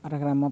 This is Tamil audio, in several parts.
அரகரம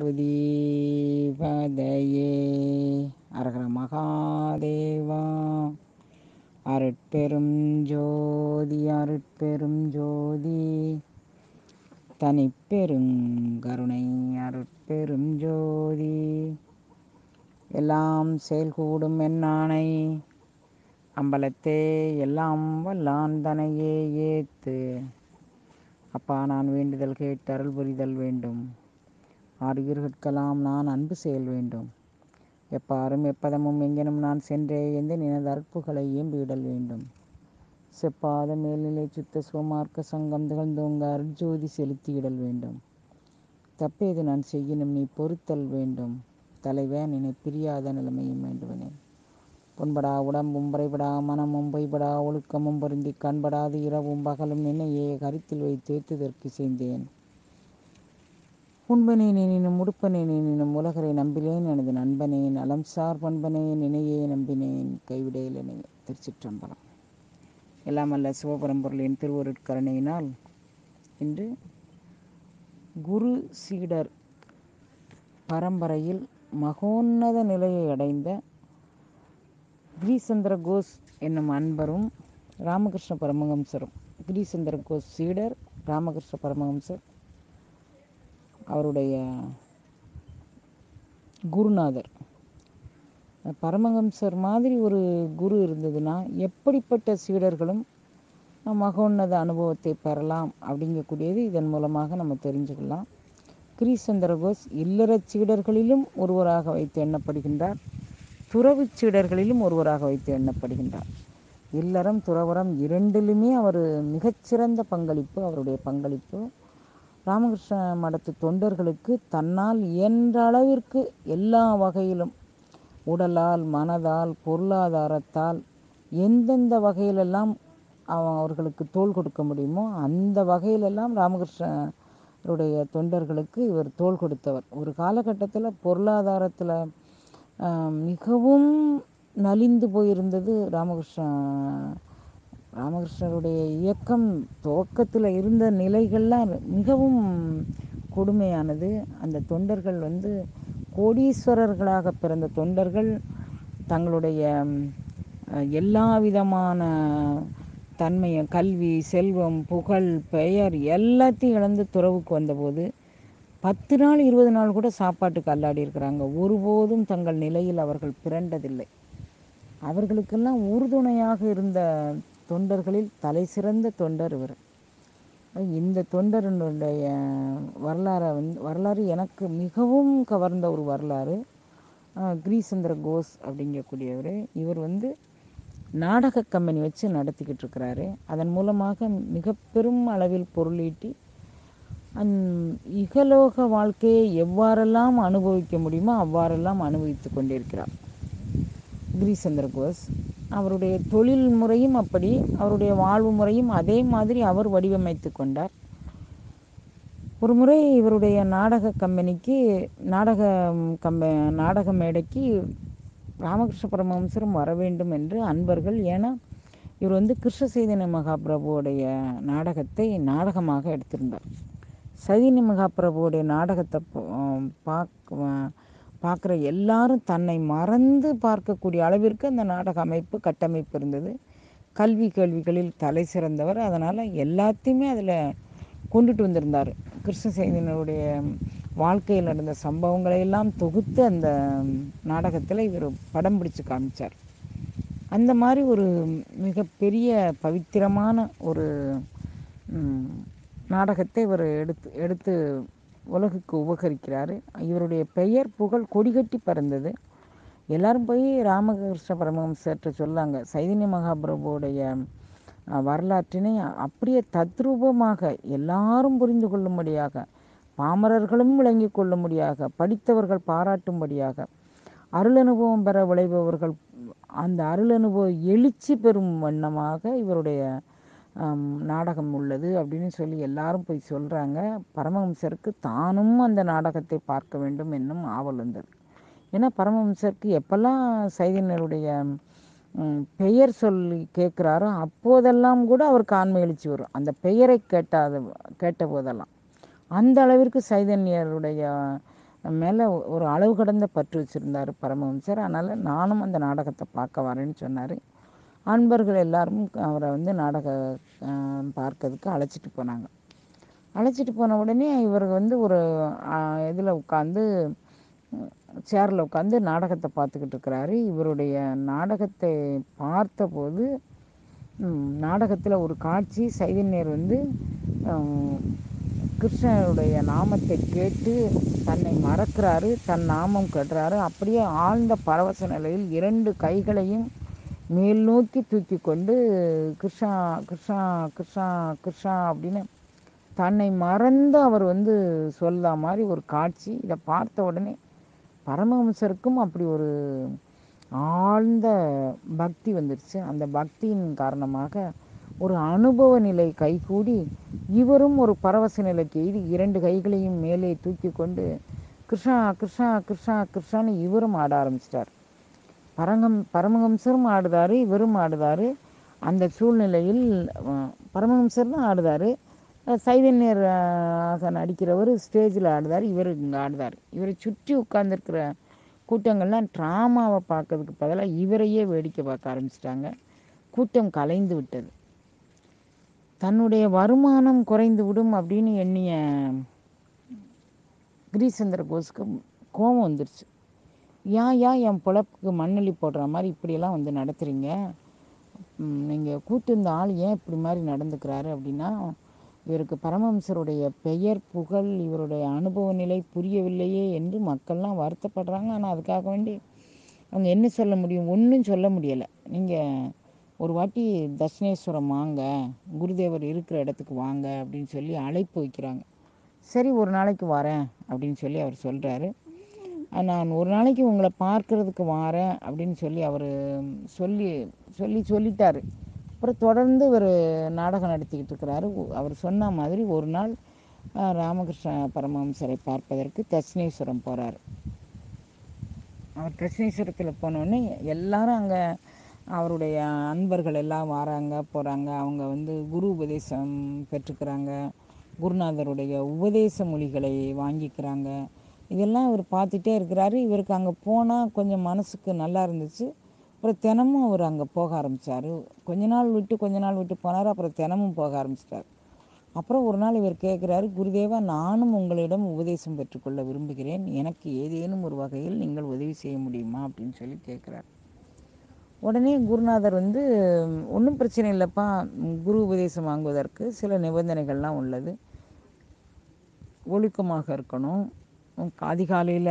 பார்வதீபதையே அரகர மகாதேவா அருட்பெரும் ஜோதி அருட்பெரும் ஜோதி தனிப்பெரும் கருணை அருட்பெரும் ஜோதி எல்லாம் செயல்கூடும் என்னானை அம்பலத்தே எல்லாம் வல்லான் தனையே ஏத்து அப்பா நான் வேண்டுதல் கேட்டு அருள் புரிதல் வேண்டும் ஆறுயிர்கட்கலாம் நான் அன்பு செயல் வேண்டும் எப்பாரும் எப்பதமும் எங்கெனும் நான் சென்றே எந்த நினது அற்புகளை ஏம்பிடல் வேண்டும் செப்பாத மேல்நிலை சுத்த சுவமார்க்க சங்கம் திகழ்ந்தோங்க அருட்ஜோதி செலுத்தியிடல் வேண்டும் தப்பேது நான் செய்யினும் நீ பொறுத்தல் வேண்டும் தலைவன் என்னை பிரியாத நிலைமையும் வேண்டுவனே புண்படா உடம்பும் புறைபடா மனமும் பொய்படா ஒழுக்கமும் பொருந்தி கண்படாது இரவும் பகலும் நின்னையே கருத்தில் வைத்து ஏற்றுதற்கு செய்தேன் உண்பனே நினும் உடுப்பனே நினும் உலகரை நம்பினேன் எனது நண்பனே நலம் சார் பண்பனே நினையே நம்பினேன் கைவிடையில் என்னை திருச்சிற்றம்பலம் எல்லாம் அல்ல சிவபரம்பொருளின் திருவருட்கரணையினால் இன்று குரு சீடர் பரம்பரையில் மகோன்னத நிலையை அடைந்த கிரீசந்திர கோஸ் என்னும் அன்பரும் ராமகிருஷ்ண பரமஹம்சரும் கிரீசந்திர கோஸ் சீடர் ராமகிருஷ்ண பரமஹம்சர் அவருடைய குருநாதர் பரமஹம்சர் மாதிரி ஒரு குரு இருந்ததுன்னா எப்படிப்பட்ட சீடர்களும் மகோன்னத அனுபவத்தை பெறலாம் அப்படிங்கக்கூடியது இதன் மூலமாக நம்ம தெரிஞ்சுக்கலாம் கிரீசந்திர கோஸ் இல்லற சீடர்களிலும் ஒருவராக வைத்து எண்ணப்படுகின்றார் துறவு சீடர்களிலும் ஒருவராக வைத்து எண்ணப்படுகின்றார் இல்லறம் துறவரம் இரண்டிலுமே அவர் மிகச்சிறந்த பங்களிப்பு அவருடைய பங்களிப்பு ராமகிருஷ்ண மடத்து தொண்டர்களுக்கு தன்னால் இயன்ற அளவிற்கு எல்லா வகையிலும் உடலால் மனதால் பொருளாதாரத்தால் எந்தெந்த வகையிலெல்லாம் அவர்களுக்கு தோல் கொடுக்க முடியுமோ அந்த வகையிலெல்லாம் ராமகிருஷ்ணருடைய தொண்டர்களுக்கு இவர் தோல் கொடுத்தவர் ஒரு காலகட்டத்தில் பொருளாதாரத்தில் மிகவும் நலிந்து போயிருந்தது ராமகிருஷ்ண ராமகிருஷ்ணருடைய இயக்கம் துவக்கத்தில் இருந்த நிலைகள்லாம் மிகவும் கொடுமையானது அந்த தொண்டர்கள் வந்து கோடீஸ்வரர்களாக பிறந்த தொண்டர்கள் தங்களுடைய எல்லா விதமான தன்மையை கல்வி செல்வம் புகழ் பெயர் எல்லாத்தையும் இழந்து துறவுக்கு வந்தபோது பத்து நாள் இருபது நாள் கூட சாப்பாட்டுக்கு அல்லாடி இருக்கிறாங்க ஒருபோதும் தங்கள் நிலையில் அவர்கள் பிறண்டதில்லை அவர்களுக்கெல்லாம் உறுதுணையாக இருந்த தொண்டர்களில் தலை சிறந்த தொண்டர் இவர் இந்த தொண்டருடைய வரலாறை வந்து வரலாறு எனக்கு மிகவும் கவர்ந்த ஒரு வரலாறு கிரீசந்திர கோஸ் அப்படிங்கக்கூடியவர் இவர் வந்து நாடக கம்பெனி வச்சு நடத்திக்கிட்டு இருக்கிறாரு அதன் மூலமாக மிக பெரும் அளவில் பொருளீட்டி அந் இகலோக வாழ்க்கையை எவ்வாறெல்லாம் அனுபவிக்க முடியுமோ அவ்வாறெல்லாம் அனுபவித்து கொண்டிருக்கிறார் கிரீசந்திர கோஸ் அவருடைய தொழில் முறையும் அப்படி அவருடைய வாழ்வு முறையும் அதே மாதிரி அவர் வடிவமைத்து கொண்டார் ஒரு முறை இவருடைய நாடக கம்பெனிக்கு நாடக கம்ப நாடக மேடைக்கு ராமகிருஷ்ண பரமஹம்சரும் வர வேண்டும் என்று அன்பர்கள் ஏன்னா இவர் வந்து கிருஷ்ண சைதன்ய மகாபிரபுவோடைய நாடகத்தை நாடகமாக எடுத்திருந்தார் சைதன்ய மகாபிரபுவோடைய நாடகத்தை பார்க்க பார்க்குற எல்லாரும் தன்னை மறந்து பார்க்கக்கூடிய அளவிற்கு அந்த நாடக அமைப்பு கட்டமைப்பு இருந்தது கல்வி கேள்விகளில் தலை சிறந்தவர் அதனால் எல்லாத்தையுமே அதில் கொண்டுட்டு வந்திருந்தார் கிருஷ்ண சைதன்யனுடைய வாழ்க்கையில் நடந்த சம்பவங்களை எல்லாம் தொகுத்து அந்த நாடகத்தில் இவர் படம் பிடிச்சு காமிச்சார் அந்த மாதிரி ஒரு மிகப்பெரிய பவித்திரமான ஒரு நாடகத்தை இவர் எடுத்து எடுத்து உலகுக்கு உபகரிக்கிறார் இவருடைய பெயர் புகழ் கொடிகட்டி பறந்தது எல்லாரும் போய் ராமகிருஷ்ண பரமஹம்சர்கிட்ட சொல்லாங்க சைதன்ய மகாபிரபுடைய வரலாற்றினை அப்படியே தத்ரூபமாக எல்லாரும் புரிந்து கொள்ளும்படியாக பாமரர்களும் விளங்கி கொள்ளும்படியாக படித்தவர்கள் பாராட்டும்படியாக அருள் அனுபவம் பெற விளைபவர்கள் அந்த அருள் அனுபவ எழுச்சி பெறும் வண்ணமாக இவருடைய நாடகம் உள்ளது அப்படின்னு சொல்லி எல்லாரும் போய் சொல்கிறாங்க பரமஹம்சருக்கு தானும் அந்த நாடகத்தை பார்க்க வேண்டும் என்னும் ஆவல் வந்தது ஏன்னா பரமஹம்சருக்கு எப்பெல்லாம் சைதன்யருடைய பெயர் சொல்லி கேட்குறாரோ அப்போதெல்லாம் கூட அவருக்கு ஆண்மை எழுச்சி வரும் அந்த பெயரை கேட்டாத கேட்ட போதெல்லாம் அந்த அளவிற்கு சைதன்யருடைய மேலே ஒரு அளவு கடந்த பற்று வச்சுருந்தார் பரமஹம்சர் அதனால் நானும் அந்த நாடகத்தை பார்க்க வரேன்னு சொன்னார் அன்பர்கள் எல்லாரும் அவரை வந்து நாடக பார்க்கறதுக்கு அழைச்சிட்டு போனாங்க அழைச்சிட்டு போன உடனே இவர் வந்து ஒரு இதில் உட்காந்து சேரில் உட்காந்து நாடகத்தை பார்த்துக்கிட்டு இருக்கிறாரு இவருடைய நாடகத்தை பார்த்தபோது நாடகத்தில் ஒரு காட்சி சைதன்யர் வந்து கிருஷ்ணனுடைய நாமத்தை கேட்டு தன்னை மறக்கிறாரு தன் நாமம் கட்டுறாரு அப்படியே ஆழ்ந்த பரவச நிலையில் இரண்டு கைகளையும் மேல் நோக்கி தூக்கி கொண்டு கிருஷ்ணா கிருஷ்ணா கிருஷ்ணா கிருஷ்ணா அப்படின்னு தன்னை மறந்து அவர் வந்து சொல்ல மாதிரி ஒரு காட்சி இதை பார்த்த உடனே பரமஹம்சருக்கும் அப்படி ஒரு ஆழ்ந்த பக்தி வந்துடுச்சு அந்த பக்தியின் காரணமாக ஒரு அனுபவ நிலை கைகூடி இவரும் ஒரு பரவச நிலைக்கு எய்தி இரண்டு கைகளையும் மேலே தூக்கி கொண்டு கிருஷ்ணா கிருஷ்ணா கிருஷ்ணா கிருஷ்ணான்னு இவரும் ஆட ஆரம்பிச்சிட்டார் பரங்கம் பரமஹம்சரும் ஆடுதாரு இவரும் ஆடுதாரு அந்த சூழ்நிலையில் பரமஹம்சர் தான் ஆடுதாரு சைதன்யர் நடிக்கிறவர் ஸ்டேஜில் ஆடுதார் இவர் இங்கே ஆடுதார் இவரை சுற்றி உட்கார்ந்துருக்கிற கூட்டங்கள்லாம் ட்ராமாவை பார்க்கறதுக்கு பதிலாக இவரையே வேடிக்கை பார்க்க ஆரம்பிச்சிட்டாங்க கூட்டம் கலைந்து விட்டது தன்னுடைய வருமானம் குறைந்து விடும் அப்படின்னு எண்ணிய கிரீசந்திர கோஸுக்கு கோபம் வந்துருச்சு ஏன் ஏன் என் பொழப்புக்கு மண்ணெளி போடுற மாதிரி இப்படியெல்லாம் வந்து நடத்துகிறீங்க நீங்கள் கூட்டு இந்த ஆள் ஏன் இப்படி மாதிரி நடந்துக்கிறாரு அப்படின்னா இவருக்கு பரமஹம்சருடைய பெயர் புகழ் இவருடைய அனுபவ நிலை புரியவில்லையே என்று மக்கள்லாம் வருத்தப்படுறாங்க ஆனால் அதுக்காக வேண்டி அவங்க என்ன சொல்ல முடியும் ஒன்றும் சொல்ல முடியலை நீங்கள் ஒரு வாட்டி தட்சிணேஸ்வரம் வாங்க குருதேவர் இருக்கிற இடத்துக்கு வாங்க அப்படின்னு சொல்லி அழைப்பு வைக்கிறாங்க சரி ஒரு நாளைக்கு வரேன் அப்படின்னு சொல்லி அவர் சொல்கிறாரு நான் ஒரு நாளைக்கு உங்களை பார்க்கறதுக்கு வரேன் அப்படின்னு சொல்லி அவர் சொல்லி சொல்லி சொல்லிட்டாரு அப்புறம் தொடர்ந்து இவர் நாடகம் நடத்திக்கிட்டு இருக்கிறாரு அவர் சொன்ன மாதிரி ஒரு நாள் ராமகிருஷ்ண பரமஹம்சரை பார்ப்பதற்கு தட்சிணேஸ்வரம் போகிறார் அவர் தட்சிணேஸ்வரத்தில் போனோடனே எல்லாரும் அங்கே அவருடைய அன்பர்கள் எல்லாம் வராங்க போகிறாங்க அவங்க வந்து குரு உபதேசம் பெற்றுக்கிறாங்க குருநாதருடைய உபதேச மொழிகளை வாங்கிக்கிறாங்க இதெல்லாம் அவர் பார்த்துட்டே இருக்கிறாரு இவருக்கு அங்கே போனால் கொஞ்சம் மனசுக்கு நல்லா இருந்துச்சு அப்புறம் தினமும் அவர் அங்கே போக ஆரம்பித்தார் கொஞ்ச நாள் விட்டு கொஞ்ச நாள் விட்டு போனார் அப்புறம் தினமும் போக ஆரம்பிச்சிட்டார் அப்புறம் ஒரு நாள் இவர் கேட்குறாரு குருதேவா நானும் உங்களிடம் உபதேசம் பெற்றுக்கொள்ள விரும்புகிறேன் எனக்கு ஏதேனும் ஒரு வகையில் நீங்கள் உதவி செய்ய முடியுமா அப்படின்னு சொல்லி கேட்குறாரு உடனே குருநாதர் வந்து ஒன்றும் பிரச்சனை இல்லைப்பா குரு உபதேசம் வாங்குவதற்கு சில நிபந்தனைகள்லாம் உள்ளது ஒழுக்கமாக இருக்கணும் அதிகாலையில்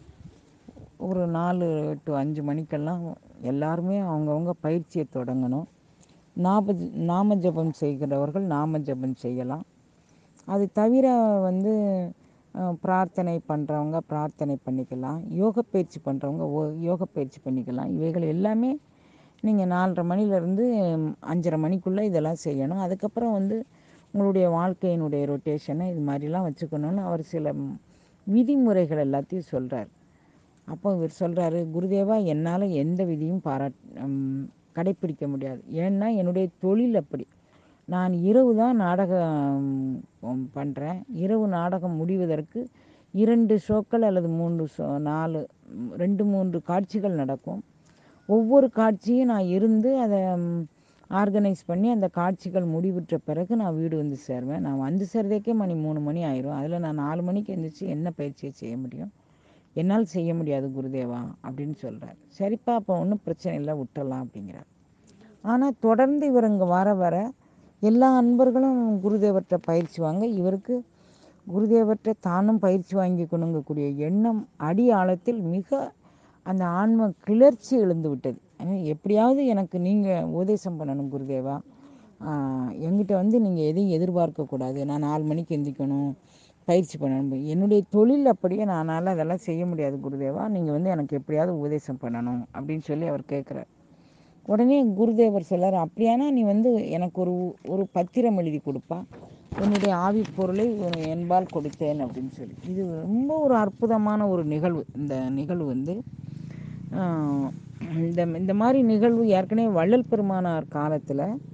ஒரு நாலு டு அஞ்சு மணிக்கெல்லாம் எல்லாருமே அவங்கவுங்க பயிற்சியை தொடங்கணும் நாம நாம ஜபம் செய்கிறவர்கள் நாம ஜபம் செய்யலாம் அது தவிர வந்து பிரார்த்தனை பண்ணுறவங்க பிரார்த்தனை பண்ணிக்கலாம் யோக பயிற்சி பண்ணுறவங்க ஓ யோக பயிற்சி பண்ணிக்கலாம் இவைகள் எல்லாமே நீங்கள் நாலரை மணிலேருந்து அஞ்சரை மணிக்குள்ளே இதெல்லாம் செய்யணும் அதுக்கப்புறம் வந்து உங்களுடைய வாழ்க்கையினுடைய ரொட்டேஷனை இது மாதிரிலாம் வச்சுக்கணும்னு அவர் சில விதிமுறைகள் எல்லாத்தையும் சொல்கிறார் அப்போ இவர் சொல்கிறாரு குருதேவா என்னால் எந்த விதியும் பாராட் கடைப்பிடிக்க முடியாது ஏன்னா என்னுடைய தொழில் அப்படி நான் இரவு தான் நாடகம் பண்ணுறேன் இரவு நாடகம் முடிவதற்கு இரண்டு ஷோக்கள் அல்லது மூன்று ஷோ நாலு ரெண்டு மூன்று காட்சிகள் நடக்கும் ஒவ்வொரு காட்சியும் நான் இருந்து அதை ஆர்கனைஸ் பண்ணி அந்த காட்சிகள் முடிவுற்ற பிறகு நான் வீடு வந்து சேருவேன் நான் வந்து சேர்றதுக்கே மணி மூணு மணி ஆயிரும் அதில் நான் நாலு மணிக்கு எழுந்திரிச்சு என்ன பயிற்சியை செய்ய முடியும் என்னால் செய்ய முடியாது குருதேவா அப்படின்னு சொல்கிறார் சரிப்பா அப்போ ஒன்றும் பிரச்சனை இல்லை விட்டுறலாம் அப்படிங்கிறார் ஆனால் தொடர்ந்து இவர் இங்கே வர வர எல்லா அன்பர்களும் குருதேவர்கிட்ட பயிற்சி வாங்க இவருக்கு குருதேவர்கிட்ட தானும் பயிற்சி வாங்கிக்கணுங்கக்கூடிய எண்ணம் அடி ஆழத்தில் மிக அந்த ஆன்ம கிளர்ச்சி எழுந்து விட்டது எப்படியாவது எனக்கு நீங்கள் உபதேசம் பண்ணணும் குருதேவா எங்கிட்ட வந்து நீங்கள் எதையும் எதிர்பார்க்கக்கூடாது நான் நாலு மணிக்கு எந்திக்கணும் பயிற்சி பண்ணணும் என்னுடைய தொழில் அப்படியே நானால் அதெல்லாம் செய்ய முடியாது குருதேவா நீங்கள் வந்து எனக்கு எப்படியாவது உபதேசம் பண்ணணும் அப்படின்னு சொல்லி அவர் கேட்குறார் உடனே குருதேவர் சொல்லார் அப்படியானா நீ வந்து எனக்கு ஒரு ஒரு பத்திரம் எழுதி கொடுப்பா உன்னுடைய ஆவி பொருளை என்பால் கொடுத்தேன் அப்படின்னு சொல்லி இது ரொம்ப ஒரு அற்புதமான ஒரு நிகழ்வு இந்த நிகழ்வு வந்து இந்த இந்த மாதிரி நிகழ்வு ஏற்கனவே வள்ளல் பெருமானார் காலத்தில்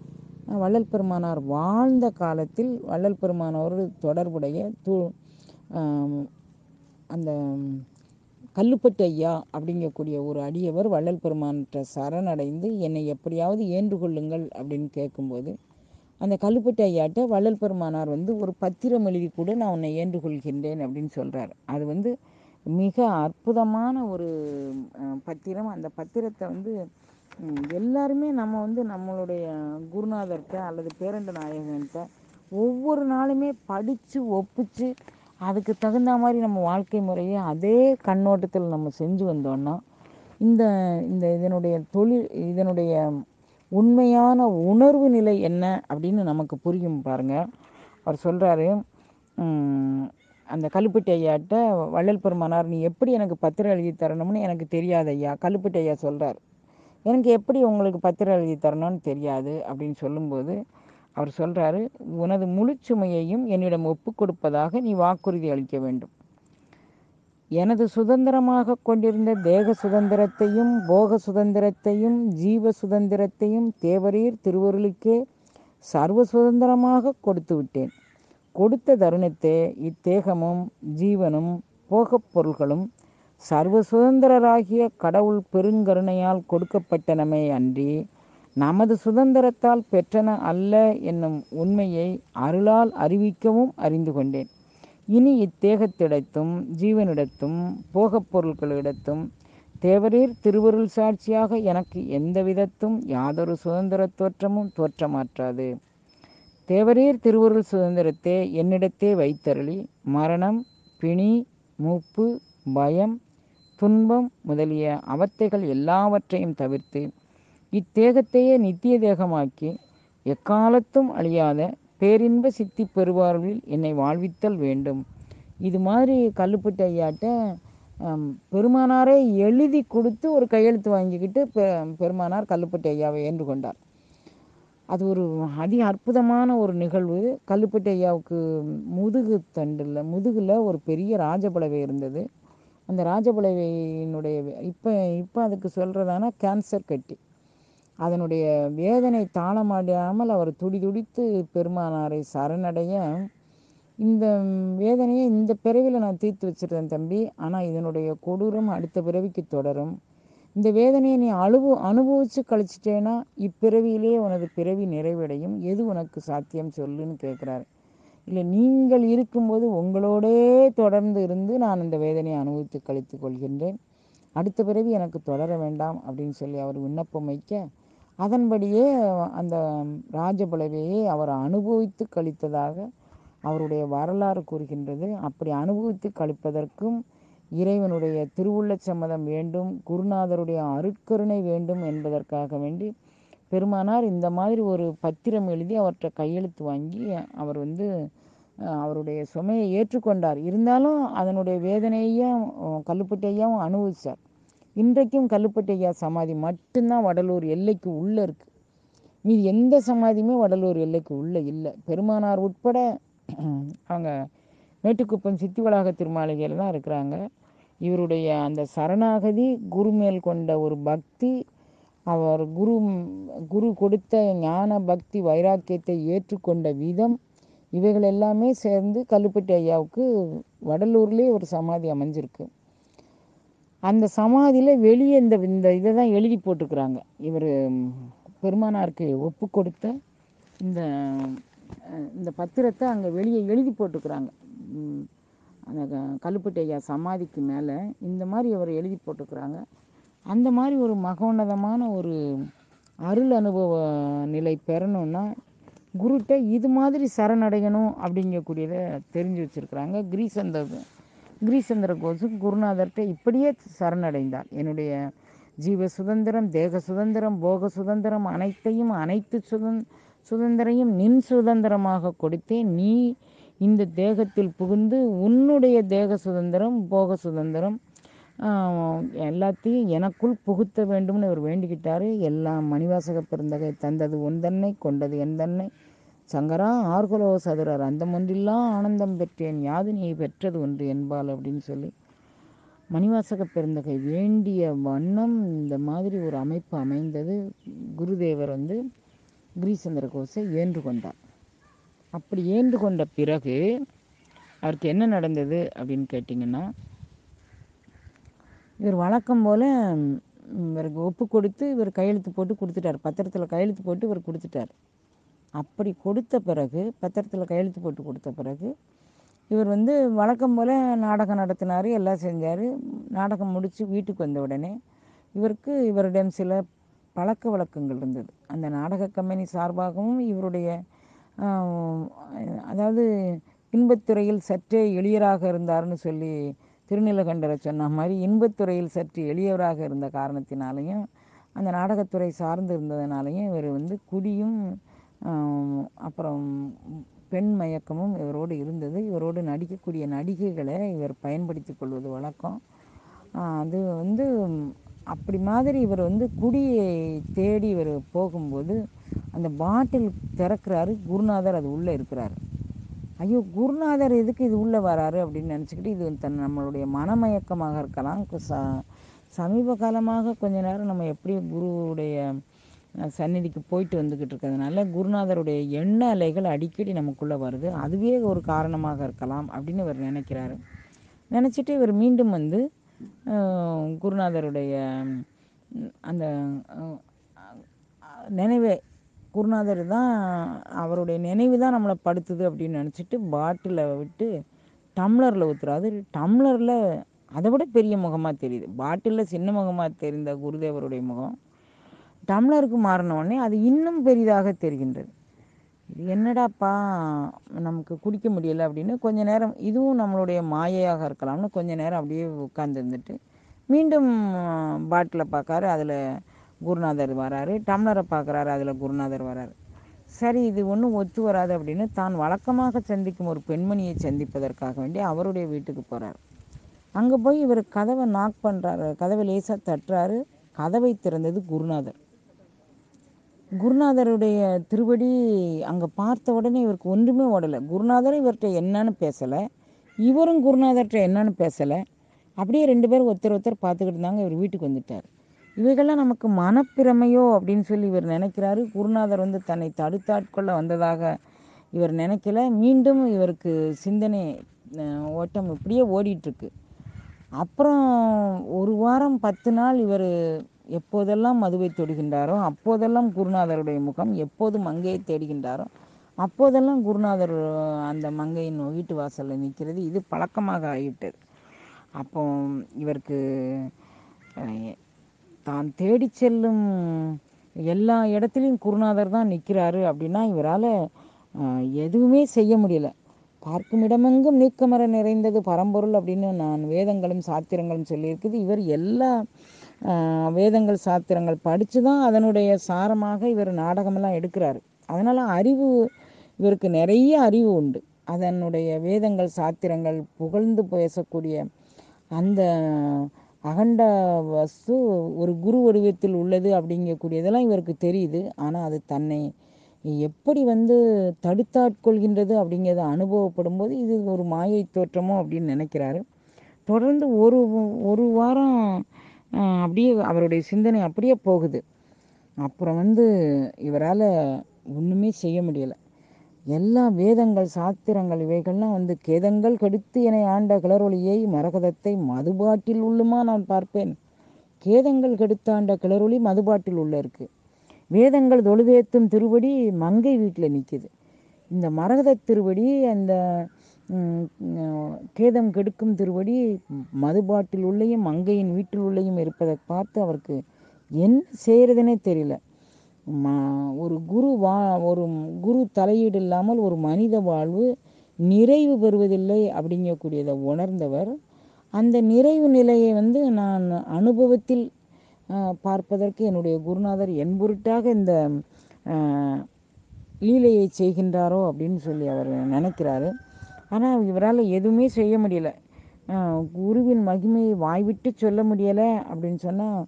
அஹ் வள்ளல் பெருமானார் வாழ்ந்த காலத்தில் வள்ளல் பெருமானோடு தொடர்புடைய தூ ஆம், அந்த கல்லுப்பட்டு ஐயா அப்படிங்கக்கூடிய ஒரு அடியவர் வள்ளல் பெருமான்கிட்ட சரணடைந்து என்னை எப்படியாவது ஏன்று கொள்ளுங்கள் அப்படின்னு கேட்கும்போது அந்த கல்லுப்பட்டு ஐயாட்ட வள்ளல் பெருமானார் வந்து ஒரு பத்திரம் எழுதி கூட நான் உன்னை ஏன்று கொள்கின்றேன் அப்படின்னு சொல்கிறார் அது வந்து மிக அற்புதமான ஒரு அஹ், பத்திரம் அந்த பத்திரத்தை வந்து ம், எல்லாருமே நம்ம வந்து நம்மளுடைய குருநாதர்கிட்ட அல்லது பேரண்ட நாயகன்கிட்ட ஒவ்வொரு நாளுமே படித்து ஒப்பிச்சு அதுக்கு தகுந்த மாதிரி நம்ம வாழ்க்கை முறையை அதே கண்ணோட்டத்தில் நம்ம செஞ்சு வந்தோம்னா இந்த இந்த இதனுடைய தொழில் இதனுடைய உண்மையான உணர்வு நிலை என்ன அப்படின்னு நமக்கு புரியும் பாருங்க அவர் சொல்கிறாரு அந்த கல்லுப்பட்டி ஐயாட்ட வள்ளல் பெருமானார் நீ எப்படி எனக்கு பத்திரம் எழுதி தரணும்னு எனக்கு தெரியாது ஐயா கல்லுப்பட்டி ஐயா சொல்கிறார் எனக்கு எப்படி உங்களுக்கு பத்திரம் எழுதி தரணும்னு தெரியாது அப்படின்னு சொல்லும்போது அவர் சொல்கிறாரு உனது முழுச்சுமையையும் என்னிடம் ஒப்புக் கொடுப்பதாக நீ வாக்குறுதி அளிக்க வேண்டும் எனது சுதந்திரமாக கொண்டிருந்த தேக சுதந்திரத்தையும் போக சுதந்திரத்தையும் ஜீவ சுதந்திரத்தையும் தேவரீர் திருவருளுக்கே சர்வ சுதந்திரமாக கொடுத்து விட்டேன் கொடுத்த தருணத்தே இத்தேகமும் ஜீவனும் போகப் பொருள்களும் சர்வ சுதந்திரராகிய கடவுள் பெருங்கருணையால் கொடுக்கப்பட்டனமே அன்றி நமது சுதந்திரத்தால் பெற்றன அல்ல என்னும் உண்மையை அருளால் அறிவிக்கவும் அறிந்து கொண்டேன் இனி இத்தேகத்திடத்தும் ஜீவனிடத்தும் போகப் பொருட்களிடத்தும் தேவரீர் திருவருள் சாட்சியாக எனக்கு எந்த விதத்தும் யாதொரு சுதந்திர தோற்றமும் தோற்றமாற்றாது தேவரீர் திருவருள் சுதந்திரத்தை என்னிடத்தே வைத்தருளி மரணம் பிணி மூப்பு பயம் துன்பம் முதலிய அவத்தைகள் எல்லாவற்றையும் தவிர்த்து இத்தேகத்தையே நித்திய தேகமாக்கி எக்காலத்தும் அழியாத பேரின்ப சித்தி பெறுவார்களில் என்னை வாழ்வித்தல் வேண்டும் இது மாதிரி கல்லுப்பட்டு ஐயாட்ட ஆம், பெருமானாரே எழுதி கொடுத்து ஒரு கையெழுத்து வாங்கிக்கிட்டு பெ பெருமானார் கல்லுப்பட்டி ஐயாவை ஏன்று கொண்டார் அது ஒரு அதி அற்புதமான ஒரு நிகழ்வு கல்லுப்பட்டி ஐயாவுக்கு முதுகு தண்டில் முதுகில் ஒரு பெரிய ராஜபலவை இருந்தது அந்த ராஜபலவையினுடைய இப்போ இப்போ அதுக்கு சொல்கிறதான கேன்சர் கட்டி அதனுடைய வேதனை தாளமாடாமல் அவர் துடி துடித்து பெருமானாரை சரணடைய இந்த வேதனையை இந்த பிறவியில் நான் தீர்த்து வச்சிருந்தேன் தம்பி ஆனால் இதனுடைய கொடூரம் அடுத்த பிறவிக்கு தொடரும் இந்த வேதனையை நீ அனுபவ அனுபவித்து கழிச்சிட்டேன்னா இப்பிறவியிலே உனது பிறவி நிறைவடையும் எது உனக்கு சாத்தியம் சொல்லுன்னு கேட்குறாரு இல்லை நீங்கள் இருக்கும்போது உங்களோடே தொடர்ந்து இருந்து நான் இந்த வேதனையை அனுபவித்து கழித்து கொள்கின்றேன் அடுத்த பிறவி எனக்கு தொடர வேண்டாம் அப்படின்னு சொல்லி அவர் விண்ணப்பம் வைக்க அதன்படியே அந்த ராஜபலவையை அவர் அனுபவித்து கழித்ததாக அவருடைய வரலாறு கூறுகின்றது அப்படி அனுபவித்து கழிப்பதற்கும் இறைவனுடைய திருவுள்ளச் சம்மதம் வேண்டும் குருநாதருடைய அருட்கருணை வேண்டும் என்பதற்காக வேண்டி பெருமானார் இந்த மாதிரி ஒரு பத்திரம் எழுதி அவர்கிட்ட கையெழுத்து வாங்கி அவர் வந்து அஹ், அவருடைய சுமையை ஏற்றுக்கொண்டார் இருந்தாலும் அதனுடைய வேதனையையும் அஹ், கல்லுப்பட்டி ஐயாவும் அனுபவிச்சார் இன்றைக்கும் கல்லுப்பட்டி ஐயா சமாதி மட்டும்தான் வடலூர் எல்லைக்கு உள்ளே இருக்குது மீதி எந்த சமாதியுமே வடலூர் எல்லைக்கு உள்ளே இல்லை பெருமானார் உட்பட அவங்க மேட்டுக்குப்பம் சித்தி வளாக திருமாளிகையில் தான் இருக்கிறாங்க இவருடைய அந்த சரணாகதி குரு மேல் கொண்ட ஒரு பக்தி அவர் குரு குரு கொடுத்த ஞான பக்தி வைராக்கியத்தை ஏற்றுக்கொண்ட விதம் இவைகள் எல்லாமே சேர்ந்து கல்லுப்பட்டி ஐயாவுக்கு வடலூர்லேயே ஒரு சமாதி அமைஞ்சிருக்கு அந்த சமாதியில் வெளியே இந்த இந்த இதை தான் எழுதி போட்டுக்கிறாங்க இவர் பெருமானாருக்கு ஒப்பு கொடுத்த இந்த அஹ், இந்த பத்திரத்தை அங்கே வெளியே எழுதி போட்டுக்கிறாங்க ம், அந்த க- கல்லுப்பட்டி ஐயா சமாதிக்கு மேலே இந்த மாதிரி அவர் எழுதி போட்டுக்கிறாங்க அந்த மாதிரி ஒரு மகோன்னதமான ஒரு அருள் அனுபவ நிலை பெறணும்னா குருட்ட இது மாதிரி சரணடையணும் அப்படிங்கக்கூடியதை தெரிஞ்சு வச்சுருக்கிறாங்க கிரீசந்த கிரீசந்திர கோசு குருநாதர்கிட்ட இப்படியே சரணடைந்தார் என்னுடைய ஜீவ சுதந்திரம் தேக சுதந்திரம் போக சுதந்திரம் அனைத்தையும் அனைத்து சுதந் சுதந்திரையும் நின் சுதந்திரமாக கொடுத்தேன் நீ இந்த தேகத்தில் புகுந்து உன்னுடைய தேக சுதந்திரம் போக சுதந்திரம் ஆஹ், எல்லாத்தையும் எனக்குள் புகுத்த வேண்டும்னு இவர் வேண்டிக்கிட்டாரு எல்லாம் மணிவாசக பெருந்தகை தந்தது உந்தன்னை கொண்டது எந்தன்னை சங்கரா ஆர்குலோ சதுரர் அந்த ஒன்றில்லா ஆனந்தம் பெற்றேன் யாது நீ பெற்றது ஒன்று என்பால் அப்படின்னு சொல்லி மணிவாசக பெருந்தகை வேண்டிய வண்ணம் இந்த மாதிரி ஒரு அமைப்பு அமைந்தது குருதேவர் வந்து கிரீசந்திர கோஸை ஏன்று கொண்டார் அப்படி ஏன்று கொண்ட பிறகு அவருக்கு என்ன நடந்தது அப்படின்னு கேட்டிங்கன்னா இவர் வழக்கம் போல் இவருக்கு ஒப்பு கொடுத்து இவர் கையெழுத்து போட்டு கொடுத்துட்டார் பத்திரத்தில் கையெழுத்து போட்டு இவர் கொடுத்துட்டார் அப்படி கொடுத்த பிறகு பத்திரத்தில் கையெழுத்து போட்டு கொடுத்த பிறகு இவர் வந்து வழக்கம் போல் நாடகம் நடத்தினார் எல்லாம் செஞ்சார் நாடகம் முடித்து வீட்டுக்கு வந்த உடனே இவருக்கு இவரிடம் சில பழக்க வழக்கங்கள் இருந்தது அந்த நாடக கம்பெனி சார்பாகவும் இவருடைய ஆஹ், அதாவது இன்பத்துறையில் சற்றே எளியராக இருந்தார்னு சொல்லி திருநிலகண்டரை சொன்ன மாதிரி இன்பத்துறையில் சற்று எளியவராக இருந்த காரணத்தினாலையும் அந்த நாடகத்துறை சார்ந்து இருந்ததுனாலையும் இவர் வந்து குடியும் ஆஹ், அப்புறம் பெண் மயக்கமும் இவரோடு இருந்தது இவரோடு நடிக்கக்கூடிய நடிகைகளை இவர் பயன்படுத்தி கொள்வது வழக்கம் ஆஹ், அது வந்து அப்படி மாதிரி இவர் வந்து குடியை தேடி இவர் போகும்போது அந்த பாட்டில் திறக்கிறாரு குருநாதர் அது உள்ளே இருக்கிறாரு ஐயோ குருநாதர் எதுக்கு இது உள்ளே வராரு அப்படின்னு நினச்சிக்கிட்டு இது தன் நம்மளுடைய மனமயக்கமாக இருக்கலாம் கு- ச சமீப காலமாக கொஞ்ச நேரம் நம்ம எப்படி குருவுடைய அஹ், சந்நிதிக்கு போயிட்டு வந்துக்கிட்டு இருக்கிறதுனால குருநாதருடைய எண்ண அலைகள் அடிக்கடி நமக்குள்ளே வருது அதுவே ஒரு காரணமாக இருக்கலாம் அப்படின்னு இவர் நினைக்கிறாரு நினச்சிட்டு இவர் மீண்டும் வந்து அஹ், குருநாதருடைய ம், அந்த அஹ், அஹ், நினைவே குருநாதர் தான் அவருடைய நினைவு தான் நம்மளை படுத்துது அப்படின்னு நினச்சிட்டு பாட்டிலை விட்டு டம்ளரில் ஊற்றுறாரு டம்ளரில் அதை விட பெரிய முகமாக தெரியுது பாட்டிலில் சின்ன முகமாக தெரிந்த குருதேவருடைய முகம் டம்ளருக்கு மாறின உடனே அது இன்னும் பெரிதாக தெரிகின்றது இது என்னடாப்பா நமக்கு குடிக்க முடியல அப்படின்னு கொஞ்ச நேரம் இதுவும் நம்மளுடைய மாயையாக இருக்கலாம்னு கொஞ்ச நேரம் அப்படியே உட்கார்ந்துருந்துட்டு மீண்டும் பாட்டிலை பார்க்காரு அதில் குருநாதர் வராரு டம்ளரை பார்க்குறாரு அதில் குருநாதர் வராரு சரி இது ஒன்றும் ஒத்து வராது அப்படின்னு தான் வழக்கமாக சந்திக்கும் ஒரு பெண்மணியை சந்திப்பதற்காக வேண்டி அவருடைய வீட்டுக்கு போகிறார் அங்கே போய் இவர் கதவை நாக் பண்ணுறாரு கதவை லேசாக தட்டுறாரு கதவை திறந்தது குருநாதர் குருநாதருடைய திருவடி அங்கே பார்த்த உடனே இவருக்கு ஒன்றுமே ஓடலை குருநாதரும் இவர்கிட்ட என்னன்னு பேசலை இவரும் குருநாதர்கிட்ட என்னன்னு பேசலை அப்படியே ரெண்டு பேரும் ஒருத்தர் ஒருத்தர் பார்த்துக்கிட்டு இருந்தாங்க இவர் வீட்டுக்கு வந்துட்டார் இவைகள்லாம் நமக்கு மனப்பிரமையோ அப்படின்னு சொல்லி இவர் நினைக்கிறாரு குருநாதர் வந்து தன்னை தடுத்தாட்கொள்ள வந்ததாக இவர் நினைக்கல மீண்டும் இவருக்கு சிந்தனை அஹ், ஓட்டம் இப்படியே ஓடிட்டுருக்கு அப்புறம் ஒரு வாரம் பத்து நாள் இவர் எப்போதெல்லாம் மதுவை தொடுகின்றாரோ அப்போதெல்லாம் குருநாதருடைய முகம் எப்போது மங்கையை தேடுகின்றாரோ அப்போதெல்லாம் குருநாதர் அந்த மங்கையின் வீட்டு வாசலில் நிற்கிறது இது பழக்கமாக ஆகிவிட்டது அப்போ இவருக்கு அஹ், தான் தேடிச் செல்லும் எல்லா இடத்துலையும் குருநாதர் தான் நிற்கிறாரு அப்படின்னா இவரால் எதுவுமே செய்ய முடியல பார்க்கும் இடமெங்கும் நீக்கமர நிறைந்தது பரம்பொருள் அப்படின்னு நான் வேதங்களும் சாத்திரங்களும் சொல்லியிருக்குது இவர் எல்லா ஆஹ், வேதங்கள் சாத்திரங்கள் படித்து தான் அதனுடைய சாரமாக இவர் நாடகமெல்லாம் எடுக்கிறாரு அதனால் அறிவு இவருக்கு நிறைய அறிவு உண்டு அதனுடைய வேதங்கள் சாத்திரங்கள் புகழ்ந்து பேசக்கூடிய அந்த அகண்ட வஸ்து ஒரு குரு வடிவத்தில் உள்ளது அப்படிங்கக்கூடியதெல்லாம் இவருக்கு தெரியுது ஆனால் அது தன்னை எப்படி வந்து தடுத்தாட்கொள்கின்றது அப்படிங்கிறத அனுபவப்படும் போது இது ஒரு மாயை தோற்றமோ அப்படின்னு நினைக்கிறாரு தொடர்ந்து ஒரு ஒரு வாரம் ஆஹ், அப்படியே அவருடைய சிந்தனை அப்படியே போகுது அப்புறம் வந்து இவரால் ஒன்றுமே செய்ய முடியலை எல்லா வேதங்கள் சாத்திரங்கள் இவைகள்லாம் வந்து கேதங்கள் கெடுத்து என ஆண்ட கிளரொளியை மரகதத்தை மதுபாட்டில் உள்ளுமா நான் பார்ப்பேன் கேதங்கள் கெடுத்தாண்ட கிளரொளி மதுபாட்டில் உள்ள இருக்கு வேதங்கள் தொழுதேத்தும் திருவடி மங்கை வீட்டில் நிற்குது இந்த மரகத திருவடி அந்த ம், ம், கேதம் கெடுக்கும் திருவடி மதுபாட்டில் உள்ளேயும் மங்கையின் வீட்டில் உள்ளேயும் இருப்பதை பார்த்து அவருக்கு என்ன செய்கிறதுனே தெரியல ம- ஒரு குரு வா ஒரு குரு தலையீடு இல்லாமல் ஒரு மனித வாழ்வு நிறைவு பெறுவதில்லை அப்படிங்கக்கூடியதை உணர்ந்தவர் அந்த நிறைவு நிலையை வந்து நான் அனுபவத்தில் ஆஹ், பார்ப்பதற்கு என்னுடைய குருநாதர் என் பொருட்டாக இந்த ஆஹ், லீலையை செய்கின்றாரோ அப்படின்னு சொல்லி அவர் நினைக்கிறாரு ஆனால் இவரால் எதுவுமே செய்ய முடியல ஆஹ், குருவின் மகிமையை வாய்விட்டு சொல்ல முடியலை அப்படின்னு சொன்னால்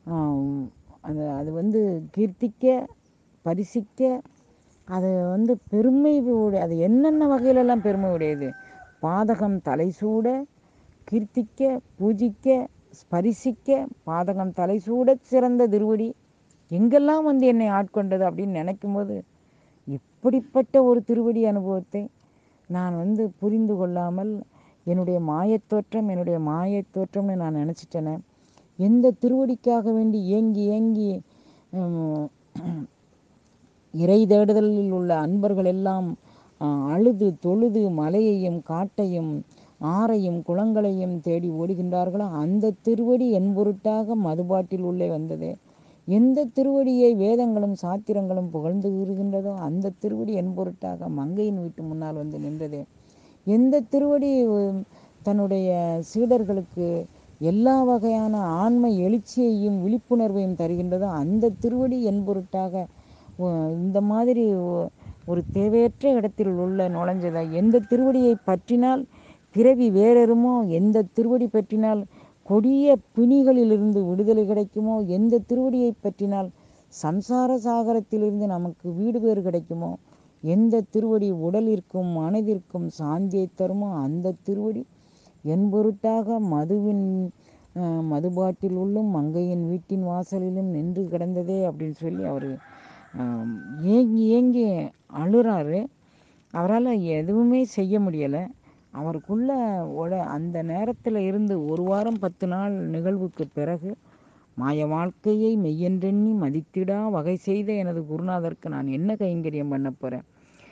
அது அது வந்து கீர்த்திக்க பரிசிக்க அது வந்து பெருமை உடைய அது என்னென்ன வகையிலெல்லாம் பெருமை உடையது பாதகம் தலை சூட கீர்த்திக்க பூஜிக்க ஸ்பரிசிக்க பாதகம் தலை சூட சிறந்த திருவடி எங்கெல்லாம் வந்து என்னை ஆட்கொண்டது அப்படின்னு நினைக்கும்போது இப்படிப்பட்ட ஒரு திருவடி அனுபவத்தை நான் வந்து புரிந்து கொள்ளாமல் என்னுடைய மாயத்தோற்றம் என்னுடைய மாயத்தோற்றம்னு நான் நினச்சிட்டேனே எந்த திருவடிக்காக வேண்டி ஏங்கி ஏங்கி உம், இறை தேடுதலில் உள்ள அன்பர்கள் எல்லாம் ஆ, அழுது தொழுது மலையையும் காட்டையும் ஆறையும் குளங்களையும் தேடி ஓடுகின்றார்களோ அந்த திருவடி என் பொருட்டாக மதுபாட்டில் உள்ளே வந்ததே எந்த திருவடியை வேதங்களும் சாத்திரங்களும் புகழ்ந்து கூறுகின்றதோ அந்த திருவடி என் பொருட்டாக மங்கையின் வீட்டு முன்னால் வந்து நின்றதே எந்த திருவடி உம், தன்னுடைய சீடர்களுக்கு எல்லா வகையான ஆன்ம எழுச்சியையும் விழிப்புணர்வையும் தருகின்றதோ அந்த திருவடி என் பொருட்டாக உ- இந்த மாதிரி ஒ- ஒரு தேவையற்ற இடத்தில் உள்ள நுழைஞ்சதா எந்த திருவடியை பற்றினால் பிறவி வேறறுமோ எந்த திருவடி பற்றினால் கொடிய பிணிகளிலிருந்து விடுதலை கிடைக்குமோ எந்த திருவடியை பற்றினால் சம்சார சாகரத்திலிருந்து நமக்கு வீடு பேறு கிடைக்குமோ எந்த திருவடி உடலிற்கும் மனதிற்கும் சாந்தியை தருமோ அந்த திருவடி என் பொருட்டாக மதுவின் அஹ், மதுபாட்டில் உள்ளும் மங்கையின் வீட்டின் வாசலிலும் நின்று கிடந்ததே அப்படின்னு சொல்லி அவர் ஏங்கி ஏங்கி அழுறாரு அவரால் எதுவுமே செய்ய முடியலை அவருக்குள்ள உட அந்த நேரத்தில் இருந்து ஒரு வாரம் பத்து நாள் நிகழ்வுக்கு பிறகு மாய வாழ்க்கையை மெய்யென்றெண்ணி மதித்திடா வகை செய்த எனது குருநாதருக்கு நான் என்ன கைங்கரியம் பண்ண போகிறேன்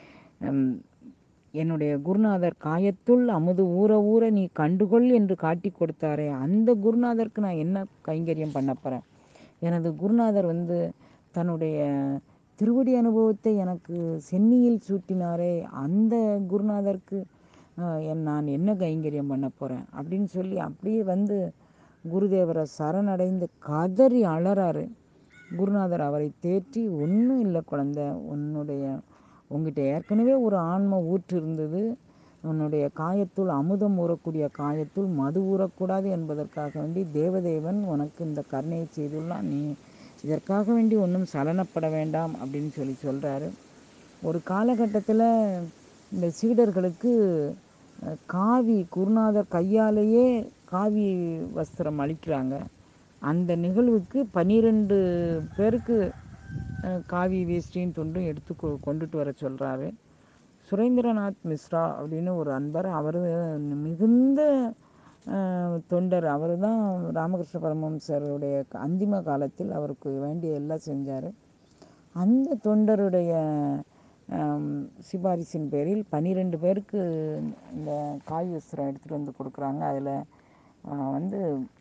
என்னுடைய குருநாதர் காயத்துள் அமுது ஊற ஊற நீ கண்டுகொள் என்று காட்டி கொடுத்தாரே அந்த குருநாதருக்கு நான் என்ன கைங்கரியம் பண்ண போகிறேன் எனது குருநாதர் வந்து தன்னுடைய திருவடி அனுபவத்தை எனக்கு சென்னியில் சூட்டினாரே அந்த குருநாதருக்கு ஆஹ், என் நான் என்ன கைங்கரியம் பண்ண போகிறேன் அப்படின்னு சொல்லி அப்படியே வந்து குருதேவரை சரணடைந்து கதறி அலறாரு குருநாதர் அவரை தேற்றி ஒன்றும் இல்லை குழந்தை உன்னுடைய உங்ககிட்ட ஏற்கனவே ஒரு ஆன்ம ஊற்று இருந்தது உன்னுடைய காயத்துள் அமுதம் ஊறக்கூடிய காயத்துள் மது ஊறக்கூடாது என்பதற்காக வேண்டி தேவதேவன் உனக்கு இந்த கருணையை செய்துள்ளான் நீ இதற்காக வேண்டி ஒன்றும் சலனப்பட வேண்டாம் அப்படின்னு சொல்லி சொல்கிறாரு ஒரு காலகட்டத்தில் இந்த சீடர்களுக்கு அஹ், காவி குருநாதர் கையாலேயே காவி வஸ்திரம் அளிக்கிறாங்க அந்த நிகழ்வுக்கு பன்னிரெண்டு பேருக்கு அஹ், காவி வேஷ்டியும் துண்டும் எடுத்து கொ- கொண்டுட்டு வர சொல்கிறாரு சுரேந்திரநாத் மிஸ்ரா அப்படின்னு ஒரு அன்பர் அவர் மிகுந்த அஹ், தொண்டர் அவர் தான் ராமகிருஷ்ண பரமஹம்சருடைய அந்திம காலத்தில் அவருக்கு வேண்டிய எல்லாம் செஞ்சார் அந்த தொண்டருடைய ஆம், சிபாரிசின் பேரில் பன்னிரெண்டு பேருக்கு இந்த காய் வஸ்திரம் எடுத்துகிட்டு வந்து கொடுக்குறாங்க அதில் வந்து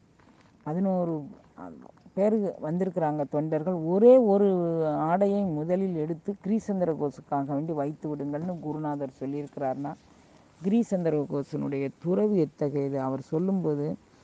பதினோரு பேர் வந்திருக்கிறாங்க தொண்டர்கள் ஒரே ஒரு ஆடையை முதலில் எடுத்து கிரீசந்திர கோசுக்காக வேண்டி வைத்து விடுங்கள்னு குருநாதர் சொல்லியிருக்கிறார்னா கிரீசந்திர கோசனுடைய துறவு எத்தகையது அவர் சொல்லும்போது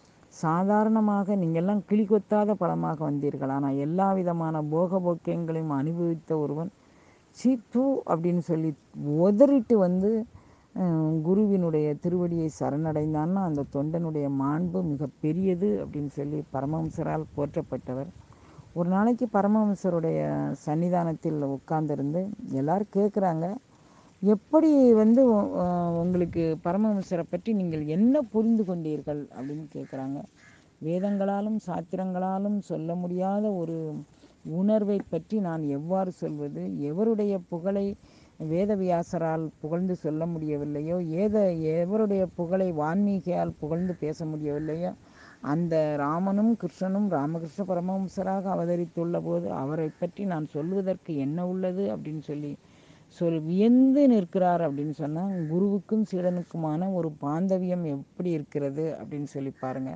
சாதாரணமாக நீங்கள்லாம் கிளி கொத்தாத பழமாக வந்தீர்கள் ஆனால் எல்லா விதமான போக போக்கியங்களையும் அனுபவித்த ஒருவன் சீ தூ அப்படின்னு சொல்லி உதறிட்டு வந்து அஹ், குருவினுடைய திருவடியை சரணடைந்தான்னா அந்த தொண்டனுடைய மாண்பு மிக பெரியது அப்படின்னு சொல்லி பரமஹம்சரால் போற்றப்பட்டவர் ஒரு நாளைக்கு பரமஹம்சருடைய சன்னிதானத்தில் உட்கார்ந்திருந்து எல்லாரும் கேட்குறாங்க எப்படி வந்து அஹ், உங்களுக்கு பரமஹம்சரை பற்றி நீங்கள் என்ன புரிந்து கொண்டீர்கள் அப்படின்னு கேட்குறாங்க வேதங்களாலும் சாத்திரங்களாலும் சொல்ல முடியாத ஒரு உணர்வை பற்றி நான் எவ்வாறு சொல்வது எவருடைய புகழை வேதவியாசரால் புகழ்ந்து சொல்ல முடியவில்லையோ ஏத எவருடைய புகழை வான்மீகியால் புகழ்ந்து பேச முடியவில்லையோ அந்த ராமனும் கிருஷ்ணனும் ராமகிருஷ்ண பரமஹம்சராக அவதரித்துள்ள போது அவரை பற்றி நான் சொல்வதற்கு என்ன உள்ளது அப்படின்னு சொல்லி சொல் வியந்து நிற்கிறார் அப்படின்னு சொன்னால் குருவுக்கும் சீடனுக்குமான ஒரு பாந்தவியம் எப்படி இருக்கிறது அப்படின்னு சொல்லி பாருங்க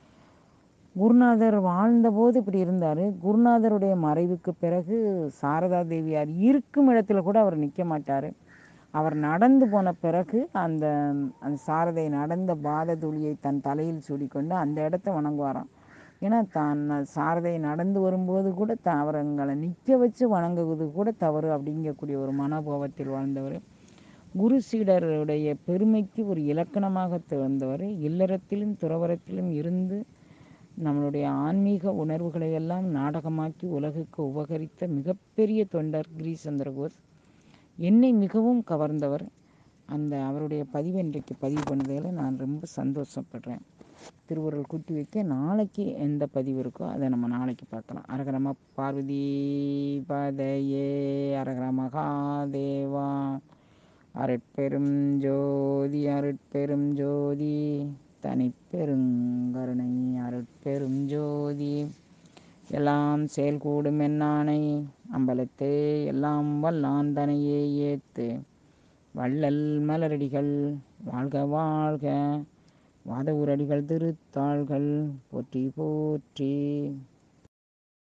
குருநாதர் வாழ்ந்தபோது இப்படி இருந்தார் குருநாதருடைய மறைவுக்கு பிறகு சாரதா தேவியார் இருக்கும் இடத்துல கூட அவர் நிற்க மாட்டார் அவர் நடந்து போன பிறகு அந்த அந்த சாரதை நடந்த பாத துளியை தன் தலையில் சூடிக்கொண்டு அந்த இடத்த வணங்குவாராம் ஏன்னா தான் சாரதை நடந்து வரும்போது கூட த அவரங்களை நிற்க வச்சு வணங்குவது கூட தவறு அப்படிங்கக்கூடிய ஒரு மனோபாவத்தில் வாழ்ந்தவர் குரு சீடருடைய பெருமைக்கு ஒரு இலக்கணமாக திகழ்ந்தவர் இல்லறத்திலும் துறவரத்திலும் இருந்து நம்மளுடைய ஆன்மீக உணர்வுகளை எல்லாம் நாடகமாக்கி உலகுக்கு உபகரித்த மிகப்பெரிய தொண்டர் கிரீசந்திர கோஸ் என்னை மிகவும் கவர்ந்தவர் அந்த அவருடைய பதிவு இன்றைக்கு பதிவு பண்ணதில் நான் ரொம்ப சந்தோஷப்படுறேன் திருவுருள் குட்டி வைக்க நாளைக்கு எந்த பதிவு இருக்கோ அதை நம்ம நாளைக்கு பார்க்கலாம் அரகரம பார்வதி பதையே அரகர மகாதேவா அருட்பெரும் ஜோதி அருட்பெரும் ஜோதி தனிப்பெருங்கருணை அருட்பெரும் ஜோதி எல்லாம் செயல்கூடும் என்னானை அம்பலத்தே எல்லாம் வல்லாந்தனையே ஏத்து வள்ளல் மலரடிகள் வாழ்க வாழ்க வாத ஊரடிகள் திருத்தாள்கள் போற்றி போற்றி